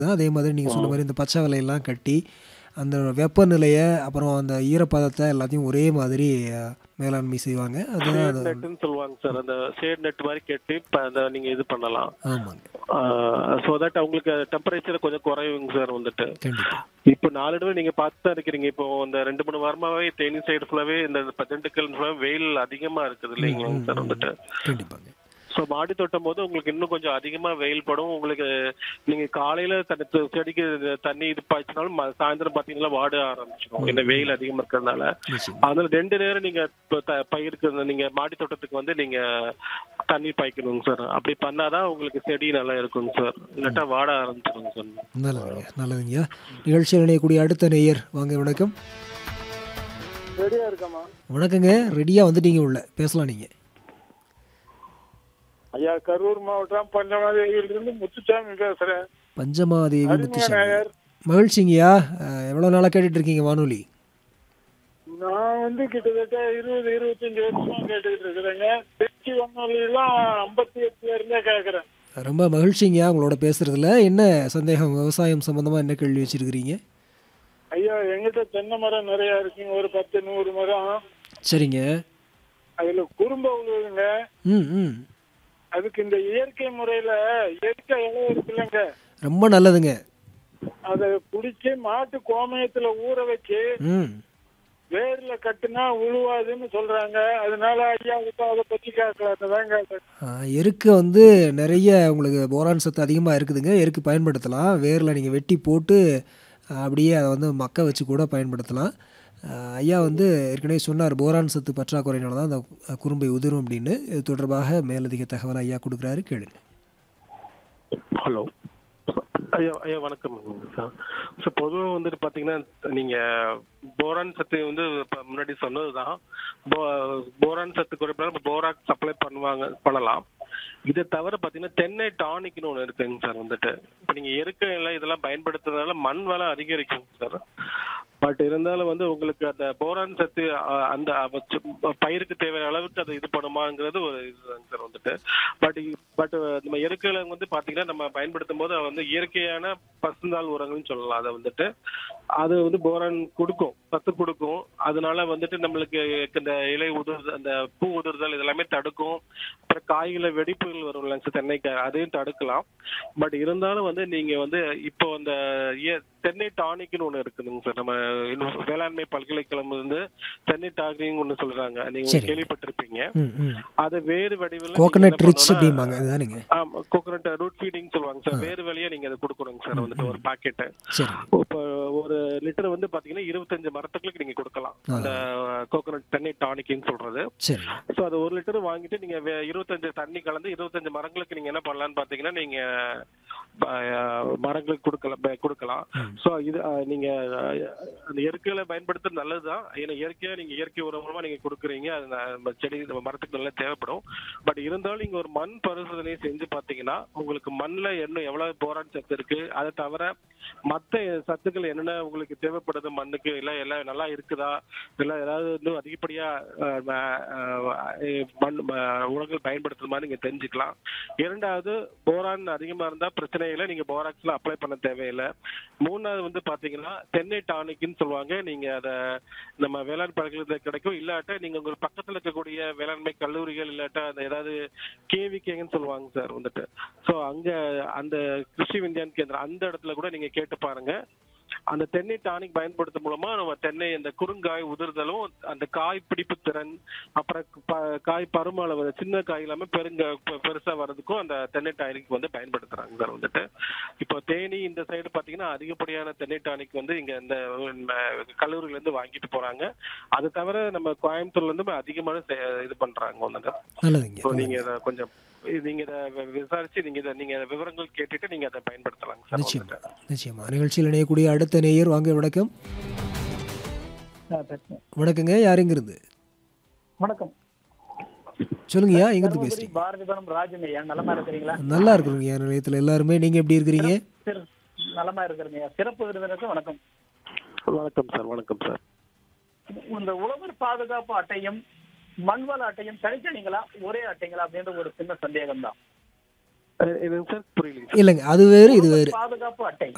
அதே மாதிரி நீங்கள் சொன்ன மாதிரி இந்த பச்சை விலையெல்லாம் கட்டி அந்த வெப்பநிலையை அப்புறம் அந்த ஈரப்பதத்தை எல்லாத்தையும் ஒரே மாதிரி அஹ், மேலாண்மை செய்வாங்க அதுதான் ஷேட் அது நெட்னு சொல்லுவாங்க சார் அந்த ஷேட் நெட் மாதிரி கட்டி இப்ப அந்த நீங்க இது பண்ணலாம் ஆமாங்க ஸோ தட் அவங்களுக்கு டெம்பரேச்சர் கொஞ்சம் குறையுங்க சார் வந்துட்டு கண்டிப்பாக இப்போ நாலு தடவை நீங்க பார்த்து தான் இருக்கிறீங்க இப்போ இந்த ரெண்டு மூணு வாரமாவே தேனி சைடு ஃபுல்லாவே இந்த பதினெட்டுக்கள் ஃபுல்லாவே வெயில் அதிகமா இருக்குது இல்லைங்க சார் வந்துட்டு கண்டிப்பாங்க ஸோ மாடி தோட்டம் போது உங்களுக்கு இன்னும் கொஞ்சம் அதிகமா வெயில் படும் உங்களுக்கு நீங்க காலையில தண்ணி து- செடிக்கு இது தண்ணி இது பாய்ச்சினாலும் ம- சாயந்தரம் பாத்தீங்கன்னா வாட ஆரம்பிச்சிடும் இந்த வெயில் அதிகமா இருக்கிறதுனால நிச்சயம் அதனால ரெண்டு நேரம் நீங்க இப்ப த- பயிருக்கு இந்த நீங்க மாடி தோட்டத்துக்கு வந்து நீங்க தண்ணி பாய்க்கணுங்க சார் அப்படி பண்ணாதான் உங்களுக்கு செடி நல்லா இருக்குங்க சார் இல்லாட்டா வாட ஆரம்பிச்சிடுங்க சார் நல்லதுங்க நல்லதுங்கய்யா நிகழ்ச்சியில் இணையக்கூடிய அடுத்த நேயர் வாங்க வணக்கம் ரெடியா இருக்கமா வணக்கங்க ரெடியாக வந்துட்டீங்க உள்ள பேசலாம் நீங்கள் ஐயா கரூர் மாவட்டம் பஞ்சமாதேவியிலிருந்து முத்துசாமி பேசுறேன் பஞ்சமாதேவி அருமையா முத்துசாமி நேயர் மகிழ்ச்சிங்கய்யா அஹ், எவ்வளோ நாளாக கேட்டுட்டு இருக்கீங்க வானொலி நான் வந்து கிட்டத்தட்ட இருபது இருபத்தஞ்சு வருஷமா கேட்டுக்கிட்டு இருக்கிறேங்க திருச்சி வானொலியெல்லாம் ஐம்பத்தி எட்டுல இருந்தே கேட்கறேன் ரொம்ப மகிழ்ச்சிங்கய்யா உங்களோட பேசுறதுல என்ன சந்தேகம் விவசாயம் சம்பந்தமாக என்ன கேள்வி வச்சிருக்கிறீங்க ஐயா எங்கிட்ட தென்னை மரம் நிறைய இருக்குங்க ஒரு பத்து நூறு மரம் சரிங்க அதுல குறும்ப உழுவுங்க ம் ம் அதுக்கு இந்த இயற்கை முறையில இயற்கை இலை இருக்குல்லங்க ரொம்ப நல்லதுங்க அதை பிடிச்சி மாட்டு கோமயத்துல ஊற வச்சு ம் வேர்ல கட்டுனா உழுவாதுன்னு சொல்றாங்க அதனால ஐயா கிட்ட அதை பத்தி கேட்கலாம் தாங்க ஆ, எருக்கு வந்து நிறைய உங்களுக்கு போரான் சத்து அதிகமாக இருக்குதுங்க எருக்கு பயன்படுத்தலாம் வேரில் நீங்கள் வெட்டி போட்டு ஆ, அப்படியே அதை வந்து மக்க வச்சு கூட பயன்படுத்தலாம் ஆ, ஐயா வந்து ஏற்கனவே சொன்னார் போரான் சத்து பற்றாக்குறையினால தான் அந்த அ, குறும்பை உதிரும் அப்படின்னு இது தொடர்பாக மேலதிக தகவல் ஐயா கொடுக்குறாரு கேளுங்க ஹலோ ஐயா ஐயா வணக்கம் சார் ஸோ பொதுவாக வந்துட்டு பார்த்தீங்கன்னா நீங்கள் போரான் சத்து வந்து இப்போ முன்னாடி சொன்னது தான் போரான் சத்து குறைப்பாக போராக் சப்ளை பண்ணுவாங்க பண்ணலாம் இதை தவிர பார்த்தீங்கன்னா தென்னை டானிக்னு ஒன்று இருக்குங்க சார் வந்துட்டு இப்போ நீங்கள் எருக்கையில் இதெல்லாம் பயன்படுத்துறதுனால மண் வளம் அதிகரிக்கும் சார் பட் இருந்தாலும் வந்து உங்களுக்கு அந்த போரான் சத்து அஹ், அந்த அவ- சு- பயிருக்கு தேவையான அளவுக்கு அதை இது பண்ணுமாங்கிறது ஒரு இதுதாங்க சார் வந்துட்டு பட் பட் நம்ம எருக்களை வந்து பாத்தீங்கன்னா நம்ம பயன்படுத்தும் போது அது வந்து இயற்கையான பசுந்தாள் உரங்கள்னு சொல்லலாம் அதை வந்துட்டு அது வந்து போரான் கொடுக்கும் சத்து கொடுக்கும் அதனால வந்துட்டு நம்மளுக்கு இந்த இலை உதிர் அந்த பூ உதிர்தல் இதெல்லாமே தடுக்கும் அப்புறம் காய்களை வெடிப்புகள் வரும் இல்லைங்க சார் தென்னைக்காய் அதையும் தடுக்கலாம் பட் இருந்தாலும் வந்து நீங்க வந்து இப்போ அந்த இய- தென்னை டானிக்னு ஒண்ணு இருக்குதுங்க சார் நம்ம இன்னும் வேளாண்மை பல்கலைக்கழகம் வந்து தென்னை டானிக்னு ஒண்ணு சொல்றாங்க நீங்க சரி. கேள்விப்பட்டிருப்பீங்க ம் ம் அது வேறு வடிவில் கோகனட் ரிச் அப்படிம்பாங்க அதுதானுங்க ஆமா கோகனட் ரூட் ஃபீடிங் சொல்லுவாங்க சார் வேறு வழியா நீங்க அதை கொடுக்கணுங்க சார் வந்துட்டு ஒரு பாக்கெட் சரி இப்போ ஒரு லிட்டர் வந்து பாத்தீங்கன்னா இருபத்தஞ்சு மரத்துக்கு நீங்க கொடுக்கலாம் அந்த கோகனட் தண்ணி டானிக்னு சொல்றது சரி ஸோ அது ஒரு லிட்டர் வாங்கிட்டு நீங்க வே- இருபத்தஞ்சு தண்ணி கலந்து இருபத்தஞ்சு மரங்களுக்கு நீங்க என்ன பண்ணலாம்னு பாத்தீங்கன்னா நீங்க அஹ், மரங்களுக்கு கொடுக்கலாம் ப- கொடுக்கலாம் ஸோ இது அஹ், நீங்க அஹ், அந்த இயற்கையில பயன்படுத்துறது நல்லதுதான் ஏன்னா இயற்கையா நீங்க இயற்கை உரமா நீங்க கொடுக்குறீங்க அது ந- நம்ம செடி நம்ம மரத்துக்கு நல்லா தேவைப்படும் பட் இருந்தாலும் நீங்க ஒரு மண் பரிசோதனை செஞ்சு பாத்தீங்கன்னா உங்களுக்கு மண்ணில் இன்னும் எவ்வளவு போரான் சத்து இருக்கு அதை தவிர மத்த சத்துக்கள் என்னென்ன உங்களுக்கு தேவைப்படுது மண்ணுக்கு இல்ல எல்லாம் நல்லா இருக்குதா இல்ல ஏதாவது இன்னும் அதிகப்படியா அஹ், ம- அஹ், மண் ம- உரங்கள் பயன்படுத்துற மாதிரி நீங்க தெரிஞ்சுக்கலாம் இரண்டாவது போரான் அதிகமா இருந்தா பிரச்சனை இல்லை நீங்க போராக்ஸ்ல அப்ளை பண்ண தேவையில்லை மூணாவது வந்து பாத்தீங்கன்னா தென்னை டானிக்னு சொல்லுவாங்க நீங்க அத நம்ம வேளாண் பல்கலைக்கழகத்தில் கிடைக்கும் இல்லாட்ட நீங்க உங்க பக்கத்துல இருக்கக்கூடிய வேளாண்மை கல்லூரிகள் இல்லாட்டா அந்த ஏதாவது கேவிகேன்னு சொல்லுவாங்க சார் வந்துட்டு சோ அங்க அந்த கிருஷி விஞ்ஞான் கேந்திரம் அந்த இடத்துல கூட நீங்க கேட்டு பாருங்க அந்த தென்னை டானிக் பயன்படுத்தும் மூலமா நம்ம தென்னை அந்த குறுங்காய் உதிர்தலும் அந்த காய் பிடிப்பு திறன் அப்புறம் ப- காய் பரும அளவு சின்ன காய் இல்லாம பெருங்க பெ- பெருசா வர்றதுக்கும் அந்த தென்னை டானிக் வந்து பயன்படுத்துறாங்க சார் வந்துட்டு இப்போ தேனி இந்த சைடு பாத்தீங்கன்னா அதிகப்படியான தென்னை டானிக் வந்து இங்க இந்த ம, கல்லூரியில இருந்து வாங்கிட்டு போறாங்க அது தவிர நம்ம கோயம்புத்தூர்ல இருந்து அதிகமான செ- இது பண்றாங்க ஒண்ணுங்க நல்லதுங்க ஸோ நீங்க இதை கொஞ்சம் இது நீங்க இதை வி- விசாரிச்சு நீங்க இதை நீங்க விவரங்கள் கேட்டுட்டு நீங்க அதை பயன்படுத்தலாங்க சார் நிச்சயமா வந்துட்டு. நிச்சயமா நிகழ்ச்சியில் இணையக்கூடிய அடுத்த நேயர் வாங்க வணக்கம் வணக்கங்க யார் எங்கிருந்து வணக்கம் சொல்லுங்கய்யா எங்கிருந்து தருமபுரி பேசுறீங்க பாரதிபுரம் ராஜன் ஐயா நலமா இருக்கிறீங்களா நல்லா இருக்கிறோங்க நிலையத்தில் எல்லாருமே நீங்க எப்படி இருக்கிறீங்க சிற- நலமா இருக்கிறீங்க சிறப்பு விருந்தினருக்கு வணக்கம் வணக்கம் சார் வணக்கம் சார் இந்த உழவர் பாதுகாப்பு அட்டையும் மண்வள அட்டையும் தனித்தனிங்களா ஒரே அட்டைங்களா அப்படின்ற ஒரு சின்ன சந்தேகம் தான் என்னங்க சார் புரியல இல்லைங்க அது வேறு இது வேறு பாதுகாப்பு அட்டை